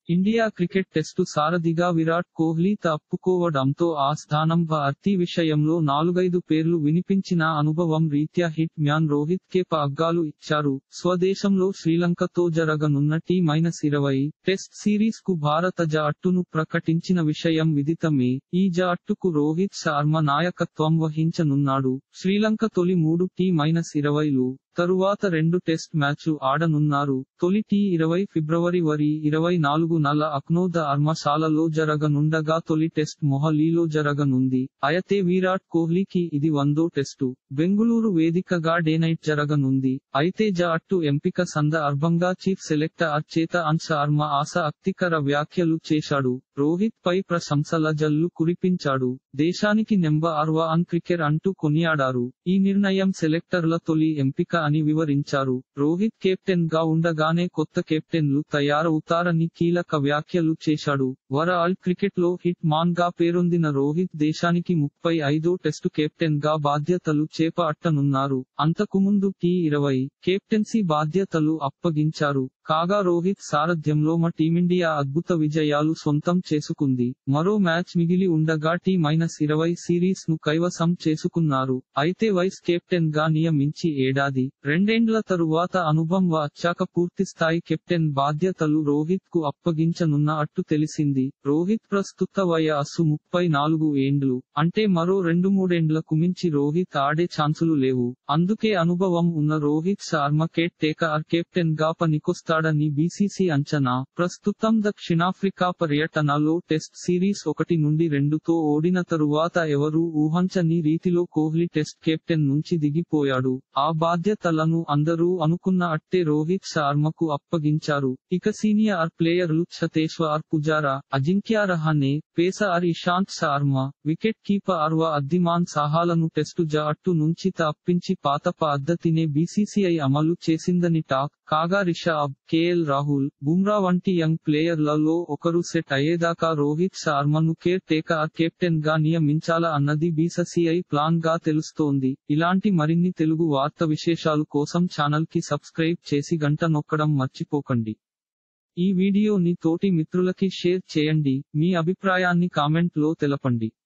India cricket test సారథిగా విరాట్ కోహ్లీ తప్పుకోవడంతో ఆ స్థానం భర్తీ విషయంలో నాలుగైదు పేర్లు వినిపించిన అనుభవం రీత్యా హిట్ మ్యాన్ రోహిత్ కే పగ్గాలు ఇచ్చారు స్వదేశంలో శ్రీలంకతో జరగనున్న టీ మైనస్ ఇరవై టెస్ట్ సిరీస్ కు భారత జట్టును ప్రకటించిన విషయం విదితమే ఈ జట్టుకు రోహిత్ శర్మ నాయకత్వం వహించనున్నాడు శ్రీలంక తొలి మూడు టీ మైనస్ ఇరవైలు తరువాత రెండు టెస్ట్ మ్యాచ్లు ఆడనున్నారు తొలి టీ ఇరవై ఫిబ్రవరి వరి ఇరవై నాలుగు నల అక్నోద అర్మశాలలో జరగనుండగా తొలి టెస్ట్ మొహాలీలో జరగనుంది అయితే విరాట్ కోహ్లీకి ఇది వందో టెస్టు బెంగుళూరు వేదికగా డే నైట్ జరగనుంది అయితే జట్టు ఎంపిక సందర్భంగా చీఫ్ సెలెక్టర్ చేత అన్ శర్మ ఆసక్తికర వ్యాఖ్యలు చేశాడు రోహిత్ పై ప్రశంసల జల్లు కురిపించాడు దేశానికి నెంబర్ వన్ క్రికెట్ అంటూ కొనియాడారు ఈ నిర్ణయం సెలెక్టర్ల తొలి ఎంపిక అని వివరించారు రోహిత్ కెప్టెన్ గా ఉండగానే కొత్త కెప్టెన్లు తయారవుతారని కీలక వ్యాఖ్యలు చేశాడు వరల్డ్ క్రికెట్ లో హిట్ మాన్ గా పేరొందిన రోహిత్ దేశానికి ముప్పై ఐదో టెస్టు కెప్టెన్ గా బాధ్యతలు చేపట్టనున్నారు అంతకుముందు టీ ఇరవై కెప్టెన్సీ బాధ్యతలు అప్పగించారు కాగా రోహిత్ సారథ్యంలో మా టీమిండియా అద్భుత విజయాలు సొంతం చేసుకుంది మరో మ్యాచ్ మిగిలి ఉండగా టీ మైనస్ ఇరవై సిరీస్ ను కైవసం చేసుకున్నారు అయితే వైస్ కెప్టెన్ గా నియమించి ఏడాది రెండేండ్ల తరువాత అనుభవం వచ్చాక పూర్తి స్థాయి కెప్టెన్ బాధ్యతలు రోహిత్ కు అప్పగించనున్న అట్టు తెలిసింది రోహిత్ ప్రస్తుత వయస్సు ముప్పై నాలుగు ఏండ్లు అంటే మరో రెండు మూడేండ్లకు మించి రోహిత్ ఆడే ఛాన్సులు లేవు అందుకే అనుభవం ఉన్న Rohit Sharma caretaker captain గా పనికొస్తాడని బీసీసీ అంచనా ప్రస్తుతం దక్షిణాఫ్రికా పర్యటనలో టెస్ట్ సిరీస్ ఒకటి నుండి రెండుతో ఓడిన తరువాత ఎవరూ ఊహంచని రీతిలో కోహ్లీ టెస్ట్ కెప్టెన్ నుంచి దిగిపోయాడు ఆ బాధ్యతలను అందరూ అనుకున్న అట్టే రోహిత్ శర్మకు అప్పగించారు ఇక సీనియర్ ప్లేయర్లు Cheteshwar Pujara Ajinkya Rahane pacer Ishant Sharma wicket keeper Wriddhiman సాహాలను టెస్టు జట్టు నుంచి తప్పించి పాత పద్ధతినే బీసీసీఐ అమలు చేసిందని టాక్ కాగా రిషాబ్ కేఎల్ రాహుల్ బుమ్రా వంటి యంగ్ ప్లేయర్లలో ఒకరు సెట్ అయ్యేదాకా రోహిత్ శర్మను కేర్ టేకర్ కెప్టెన్ గా నియమించాలా అన్నది బీసీసీఐ ప్లాన్ గా తెలుస్తోంది ఇలాంటి మరిన్ని తెలుగు వార్త విశేషాలు కోసం ఛానల్ కి సబ్స్క్రైబ్ చేసి గంట నొక్కడం మర్చిపోకండి ఈ వీడియోని తోటి మిత్రులకి షేర్ చేయండి మీ అభిప్రాయాన్ని కామెంట్ లో తెలపండి